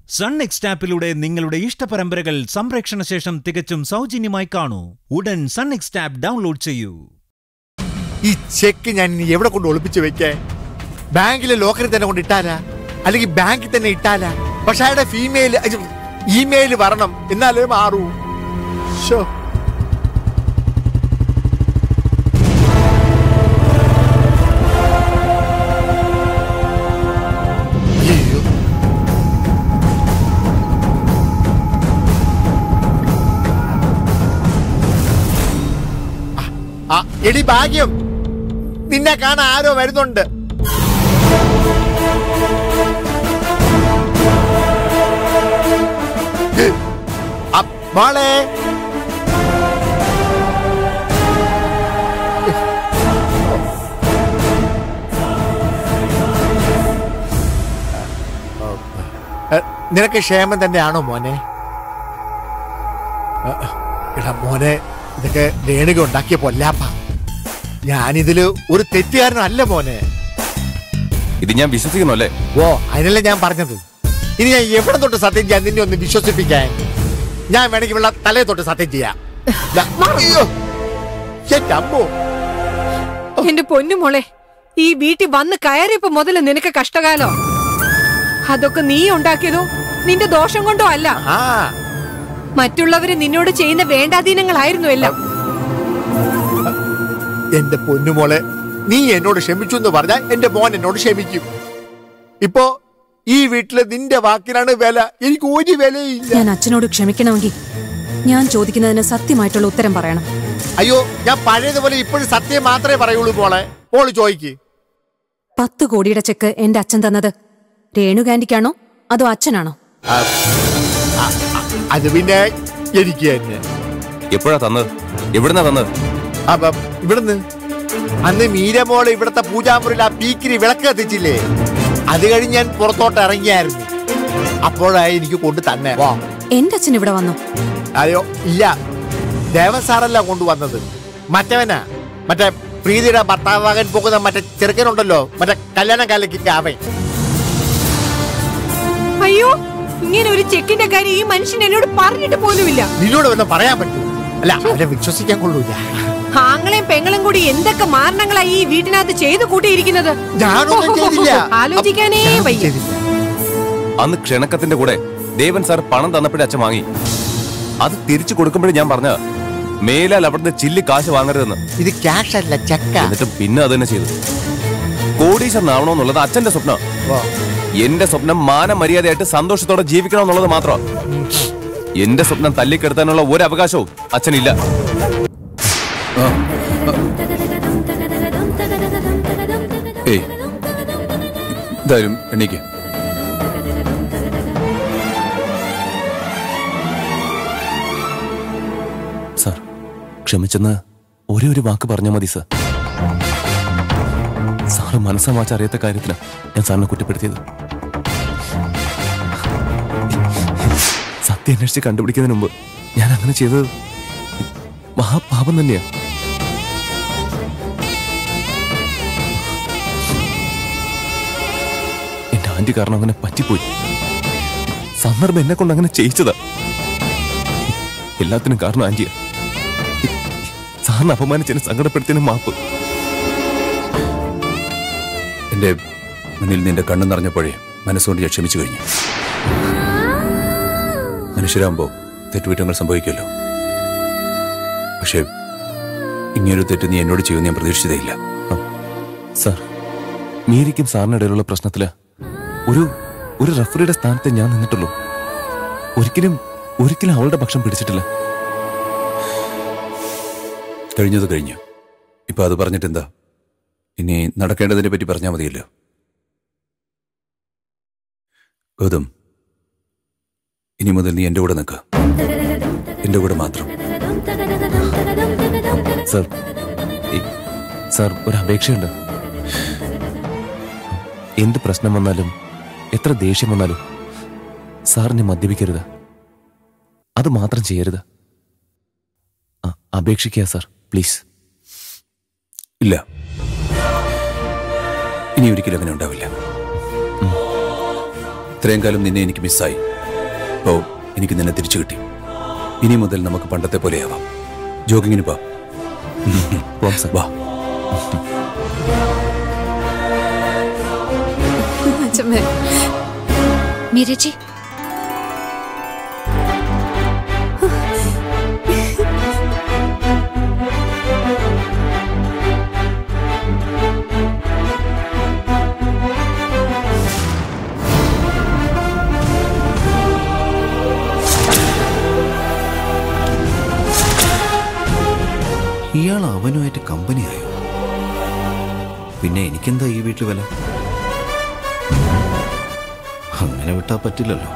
Sun next ആപ്പിലൂടെ നിങ്ങളുടെ ഇഷ്ടപരമ്പരകൾ സംപ്രേക്ഷണ ശേഷം തികച്ചും സൗജന്യമായി കാണൂ ഉടൻ സൺ നെക്സ്റ്റ് ആപ്പ് ഡൗൺലോഡ് ചെയ്യൂ ഈ ചെക്ക് ഞാൻ ഇനി എവിടെ കൊണ്ട് ഒളിപ്പിച്ചു വെക്കേ ബാങ്കിലെ ലോക്കറിൽ തന്നെ കൊണ്ട് ഇട്ടാലാ അല്ലെങ്കിൽ ബാങ്കിൽ തന്നെ ഇട്ടാലാ പക്ഷെ അയാളുടെ ഫീമെയിൽ ഇമെയിൽ വരണം എന്നാലേ മാറൂ ശോ. അയ്യോ. ആ, എടി ഭാഗ്യം നിന്നെ കാണാൻ ആരോ വരുന്നുണ്ട് ആ, മോളെ എ, നിനക്ക് ക്ഷേമം തന്നെയാണോ മോനെ എ, എടാ മോനെ ഇതൊക്കെ രേണുക ഉണ്ടാക്കിയ പൊല്ലാപ്പ ഞാനിതില് ഒരു തെറ്റുകാരനല്ല മോനെ ഇത് ഞാൻ വിശ്വസിക്കുന്നു അല്ലേ ഓ അതിനല്ലേ ഞാൻ പറഞ്ഞത് ഇനി ഞാൻ എവിടെ തൊട്ട് സത്യം ചെയ്യാൻ നിന്നെ ഒന്ന് വിശ്വസിപ്പിക്കാൻ ഞാൻ വേണമെങ്കിൽ ഉള്ള തലയെ തൊട്ട് സത്യം ചെയ്യാം ദാ, അയ്യോ. എന്റെ അമ്മോ എന്റെ പൊന്നുമോളെ ഈ വീട്ടിൽ വന്ന് കയറിയപ്പോ മുതല് നിനക്ക് കഷ്ടകാലോ അതൊക്കെ നീ ഉണ്ടാക്കിയതോ നിന്റെ ദോഷം കൊണ്ടോ അല്ല ആ മറ്റുള്ളവര് നിന്നോട് ചെയ്യുന്ന വേണ്ടാധീനങ്ങളായിരുന്നു എല്ലാം എന്റെ പൊന്നുമോളെ നീ എന്നോട് ക്ഷമിച്ചു എന്ന് പറഞ്ഞാൽ എന്റെ മോൻ എന്നോട് ക്ഷമിക്കും ഇപ്പോ ഈ വീട്ടില് നിന്റെ വാക്കിനാണ് വില എനിക്ക് ഒരു വിലയില്ല ഞാൻ അച്ഛനോട് ക്ഷമിക്കണമെങ്കിൽ ഞാൻ ചോദിക്കുന്നതിന് സത്യമായിട്ടുള്ള ഉത്തരം പറയണം അയ്യോ ഞാൻ പഴയതുപോലെ ഇപ്പോഴും സത്യം മാത്രമേ പറയുള്ളൂ മോളെ മോള് ചോദിക്ക് പത്ത് കോടിയുടെ ചെക്ക് എന്റെ അച്ഛൻ തന്നത് രേണുകാന്റിക്കാണോ അതോ അച്ഛനാണോ ആ, ആ, ആ, അത് പിന്നെ എനിക്ക് തന്നെ എപ്പോഴാ തന്നത് എവിടുന്നാ തന്നത് അപ്പം ഇവിടുന്ന് അന്ന് മീരമോള് ഇവിടുത്തെ പൂജാമുറിയിൽ ആ പീക്കിരി വിളക്ക് കത്തിച്ചില്ലേ അത് കഴിഞ്ഞ് ഞാൻ പുറത്തോട്ട് ഇറങ്ങിയായിരുന്നു അപ്പോഴായി എനിക്ക് കൊണ്ട് തന്നെ വാ എന്റെ അച്ഛൻ ഇവിടെ വന്നു അയ്യോ ഇല്ല ദേവസാറല്ല കൊണ്ടുവന്നത് മറ്റവനാ മറ്റേ പ്രീതിയുടെ ഭർത്താവാകാൻ പോകുന്ന മറ്റേ ചെറുക്കനുണ്ടല്ലോ മറ്റേ കല്യാണ കാലക്കിന്റെ അവൻ അയ്യോ ഇങ്ങനെ ഒരു ചെക്കിന്റെ കാര്യം ഈ മനുഷ്യൻ എന്നോട് പറഞ്ഞിട്ട് പോലുമില്ല നിന്നോട് വന്ന് പറയാൻ പറ്റൂ അല്ല അവനെ വിശ്വസിക്കാൻ കൊള്ളൂല ആങ്ങളെയും പെങ്ങളും കൂടി എന്തൊക്കെ മാരണങ്ങളായി ഈ വീട്ടിനകത്ത് ചെയ്തു കൂട്ടിയിരിക്കുന്നത് ഞാനൊന്നും ചെയ്തില്ല ആലോചിക്കാനേ ഞാനൊന്നും വയ്യ ചെയ്തില്ല. അന്ന് ക്ഷണക്കത്തിന്റെ കൂടെ ദേവൻ സാർ പണം തന്നപ്പോഴേ അച്ഛൻ വാങ്ങി അത് തിരിച്ചു കൊടുക്കുമ്പോഴേ ഞാൻ പറഞ്ഞ മേലാൽ അവിടുന്ന് ചില്ലി കാശ് വാങ്ങരുതെന്ന് ഇത് ക്യാഷ് അല്ല ചെക്ക എന്നിട്ടും പിന്നെ അത് തന്നെ ചെയ്തു കോടീശ്വരനാവണമെന്നുള്ളത് അച്ഛന്റെ സ്വപ്നം എന്റെ സ്വപ്നം മാനമര്യാദയായിട്ട് സന്തോഷത്തോടെ ജീവിക്കണമെന്നുള്ളത് മാത്രം എന്റെ സ്വപ്നം തല്ലിക്കെടുത്താനുള്ള ഒരു അവകാശവും അച്ഛനില്ല ഏയ് എന്തായാലും എണീക്ക് സാർ ക്ഷമിച്ചെന്ന് ഒരേ ഒരു വാക്ക് പറഞ്ഞാൽ മതി സാർ സാറ് മനസ്സമാച്ച അറിയാത്ത കാര്യത്തിനാ ഞാൻ സാറിനെ കുറ്റപ്പെടുത്തിയത് സത്യം അന്വേഷിച്ച് കണ്ടുപിടിക്കുന്നതിന് മുമ്പ് ഞാൻ അങ്ങനെ ചെയ്തത് മഹാപാപം തന്നെയാ എന്റെ ആന്റി കാരണം അങ്ങനെ പറ്റിപ്പോയി സന്ദർഭം എന്നെ കൊണ്ട് അങ്ങനെ ചെയ്യിച്ചതാ എല്ലാത്തിനും കാരണം ആന്റിയാ സാറിന് അപമാനിച്ചതിന് സങ്കടപ്പെടുത്തിയതിന് മാപ്പ് എന്റെ മുന്നിൽ നിന്റെ കണ്ണു നിറഞ്ഞപ്പോഴേ മനസ്സുകൊണ്ട് ഞാൻ ക്ഷമിച്ചു കഴിഞ്ഞു മനുഷ്യരാകുമ്പോ തെറ്റുകുറ്റങ്ങൾ സംഭവിക്കുമല്ലോ പക്ഷേ ഇങ്ങനൊരു തെറ്റ് നീ എന്നോട് ചെയ്യുമെന്ന് ഞാൻ പ്രതീക്ഷിച്ചതേയില്ല സാർ മീരിക്കും സാറിനും ഇടയിലുള്ള പ്രശ്നത്തില് ഒരു ഒരു റഫറിയുടെ സ്ഥാനത്ത് ഞാൻ നിന്നിട്ടുള്ളൂ ഒരിക്കലും ഒരിക്കലും അവളുടെ പക്ഷം പിടിച്ചിട്ടില്ല കഴിഞ്ഞത് കഴിഞ്ഞു ഇപ്പൊ അത് പറഞ്ഞിട്ട് എന്താ ഇനി നടക്കേണ്ടതിനെ പറ്റി പറഞ്ഞാൽ മതിയല്ലോ ഗൗതം ഇനി മുതൽ നീ എന്റെ കൂടെ നിൽക്കുക എന്റെ കൂടെ മാത്രം സാർ ഈ- സാർ ഒരു അപേക്ഷയുണ്ട് എന്ത് പ്രശ്നം വന്നാലും എത്ര ദേഷ്യം വന്നാലും സാറിനെ മദ്യപിക്കരുത് അത് മാത്രം ചെയ്യരുത് ആ, അപേക്ഷിക്കുക സാർ പ്ലീസ് ഇല്ല ഇനി ഒരിക്കലും അങ്ങനെ ഉണ്ടാവില്ല ഇത്രയും കാലം നിന്നെ എനിക്ക് മിസ്സായി ഓ എനിക്ക് നിന്നെ തിരിച്ചു കിട്ടി ഇനി മുതൽ നമുക്ക് പണ്ടത്തെ പോലെയാവാം ജോഗിങ്ങിന് പോ പോവാം സാർ വാ അച്ഛമ്മേ മീരച്ചി ഇയാൾ അവനുമായിട്ട് കമ്പനിയായോ പിന്നെ എനിക്കെന്താ ഈ വീട്ടിൽ വില അങ്ങനെ വിട്ടാ പറ്റില്ലല്ലോ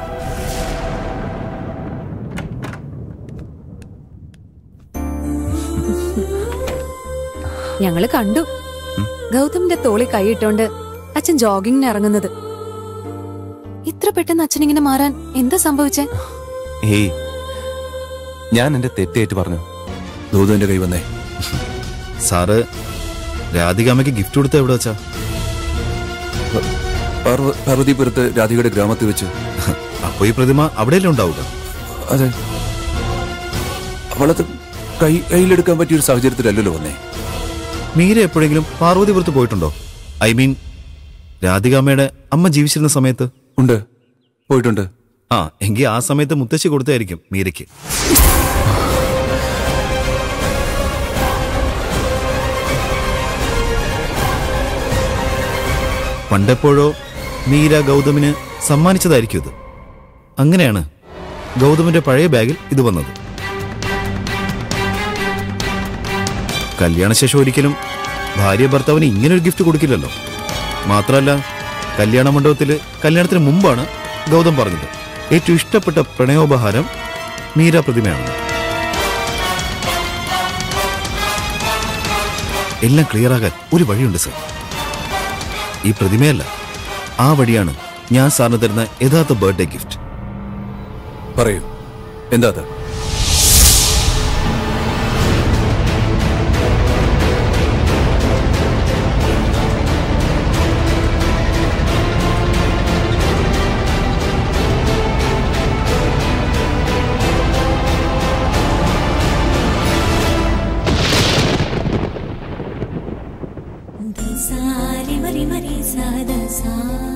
ഞങ്ങള് കണ്ടു ഗൗതമിന്റെ തോളി കൈയിട്ടോണ്ട് അച്ഛൻ ജോഗിങ്ങിന് ഇറങ്ങുന്നത് ഇത്ര പെട്ടെന്ന് അച്ഛൻ ഇങ്ങനെ മാറാൻ എന്താ സംഭവിച്ചേ ഏയ് ഞാൻ എന്റെ തെറ്റേറ്റ് പറഞ്ഞു ദൂതുവിന്റെ കൈ വന്നേ സാറ് രാധികാമ്മയ്ക്ക് ഗിഫ്റ്റ് കൊടുത്ത എവിടെ വെച്ചാ പാർവ- പാർവതിപുരത്ത് രാധികയുടെ ഗ്രാമത്തിൽ വെച്ച് അപ്പൊ ഈ പ്രതിമ അവിടെയല്ലേ ഉണ്ടാവുക അതെ അവളത് കൈ കയ്യിലെടുക്കാൻ പറ്റിയ ഒരു സാഹചര്യത്തിലല്ലല്ലോ വന്നേ മീര എപ്പോഴെങ്കിലും പാർവതിപുരത്ത് പോയിട്ടുണ്ടോ ഐ മീൻ രാധികാമ്മയുടെ അമ്മ ജീവിച്ചിരുന്ന സമയത്ത് ഉണ്ട് പോയിട്ടുണ്ട് ആ എങ്കിൽ ആ സമയത്ത് മുത്തശ്ശി കൊടുത്തായിരിക്കും മീരയ്ക്ക് പണ്ടെപ്പോഴോ മീര ഗൗതമിന് സമ്മാനിച്ചതായിരിക്കും ഇത് അങ്ങനെയാണ് ഗൗതമിന്റെ പഴയ ബാഗിൽ ഇത് വന്നത് കല്യാണശേഷം ഒരിക്കലും ഭാര്യ ഭർത്താവിന് ഇങ്ങനെ ഒരു ഗിഫ്റ്റ് കൊടുക്കില്ലല്ലോ മാത്രമല്ല കല്യാണ മണ്ഡപത്തിൽ കല്യാണത്തിന് മുമ്പാണ് ഗൗതം പറഞ്ഞത് ഏറ്റവും ഇഷ്ടപ്പെട്ട പ്രണയോപഹാരം മീര പ്രതിമയാണ് എല്ലാം ക്ലിയർ ആകാൻ ഒരു വഴിയുണ്ട് സർ ഈ പ്രതിമയല്ല ആ വഴിയാണ് ഞാൻ സാറിന് തരുന്ന യഥാർത്ഥ ബർത്ത്ഡേ ഗിഫ്റ്റ് പറയൂ എന്താ അത് ദസാരി മരി മരി സാദസാ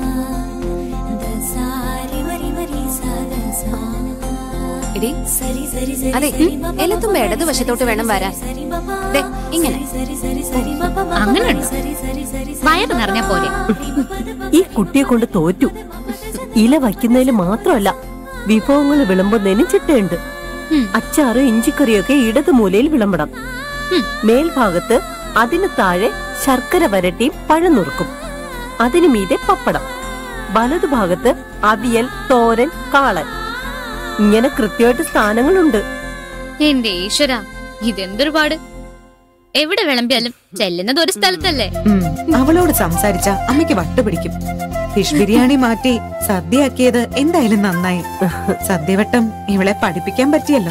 ദസാരി മരി മരി സാദസാ എടി സരി സരി സരി അതെ, സരി ഉം, മപ എലത്തുമ്പ മപ ഇടതുവശത്തോട്ട് സരി വേണം വരാൻ. സരി മപ ദേ, ഇങ്ങനെ. സരി സരി സരി മപ മപ അങ്ങനെയുണ്ടോ? സരി സരി സരി സരി വയറ് നിറഞ്ഞാ പോരെ ഈ കുട്ടിയെ കൊണ്ട് തോറ്റു ഇല വയ്ക്കുന്നതിൽ മാത്രമല്ല വിഭവങ്ങൾ വിളമ്പുന്നതിനും ചിട്ടയുണ്ട് അച്ചാറ് ഇഞ്ചിക്കറിയൊക്കെ ഇടതു മൂലയിൽ വിളമ്പണം മേൽഭാഗത്ത് അതിന് താഴെ ശർക്കര വരട്ടിയും പഴം നുറുക്കും അതിനു മീതെ പപ്പടം വലതുഭാഗത്ത് അവിയൽ തോരൻ കാളൻ ഇങ്ങനെ കൃത്യമായിട്ട് സ്ഥാനങ്ങളുണ്ട് എന്റെ ഈശ്വര ഇതെന്തൊരു പാട് എവിടെ വിളമ്പിയാലും ചെല്ലുന്നത് ഒരു സ്ഥലത്തല്ലേ ഉം, അവളോട് സംസാരിച്ച അമ്മയ്ക്ക് വട്ടുപിടിക്കും ഫിഷ് ബിരിയാണി മാറ്റി സദ്യയാക്കിയത് എന്തായാലും നന്നായി സദ്യവട്ടം ഇവളെ പഠിപ്പിക്കാൻ പറ്റിയല്ലോ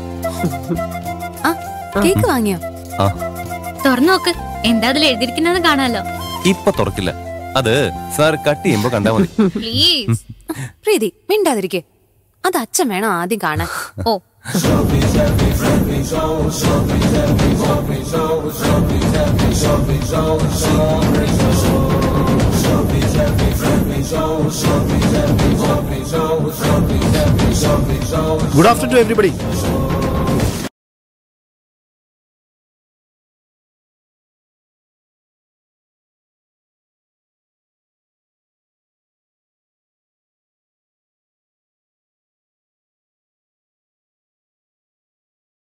ആ കേക്ക് വാങ്ങിയോ ആ തുറന്നു നോക്ക് എന്താ അതിൽ എഴുതിയിരിക്കുന്നത് കാണാലോ ഇപ്പൊ തുറക്കില്ല അത് സാർ കട്ട് ചെയ്യുമ്പോ കണ്ടാ മതി പ്ലീസ് പ്രീതി മിണ്ടാതിരിക്കെ അത് അച്ഛൻ വേണം ആദ്യം കാണാൻ ഓ ഗുഡ് ആഫ്റ്റർനൂൺ ടു എവറിബഡി